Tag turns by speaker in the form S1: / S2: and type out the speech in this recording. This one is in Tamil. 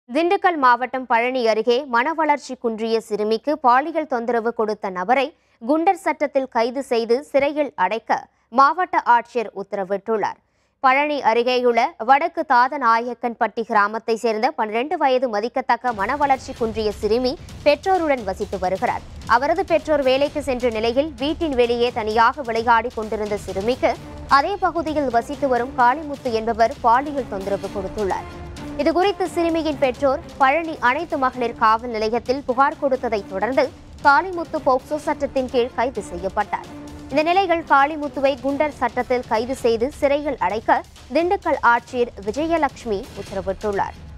S1: திண்டுக்கல் மாவட்டம் பழனி அருகே மனவளர்ச்சி குன்றிய சிறுமிக்கு பாலியல் தொந்தரவு கொடுத்த நபரை குண்டர் சட்டத்தில் கைது செய்து சிறையில் அடைக்க மாவட்ட ஆட்சியர் உத்தரவிட்டுள்ளார் பழனி அருகேயுள்ள வடக்கு தாதநாயக்கன்பட்டி கிராமத்தை சேர்ந்த பன்னிரண்டு வயது மதிக்கத்தக்க மனவளர்ச்சி குன்றிய சிறுமி பெற்றோருடன் வசித்து வருகிறார் அவரது பெற்றோர் வேலைக்கு சென்ற நிலையில் வீட்டின் வெளியே தனியாக விளையாடிக் கொண்டிருந்த சிறுமிக்கு அதே பகுதியில் வசித்து வரும் காளிமுத்து என்பவர் பாலியல் தொந்தரவு கொடுத்துள்ளார் இதுகுறித்து சிறுமியின் பெற்றோர் பழனி அனைத்து மகளிர் காவல் நிலையத்தில் புகார் கொடுத்ததைத் தொடர்ந்து காளிமுத்து போக்சோ சட்டத்தின் கீழ் கைது செய்யப்பட்டார் இந்த நிலையில் காளிமுத்துவை குண்டர் சட்டத்தில் கைது செய்து சிறையில் அடைக்க திண்டுக்கல் ஆட்சியர் விஜயலட்சுமி உத்தரவிட்டுள்ளார்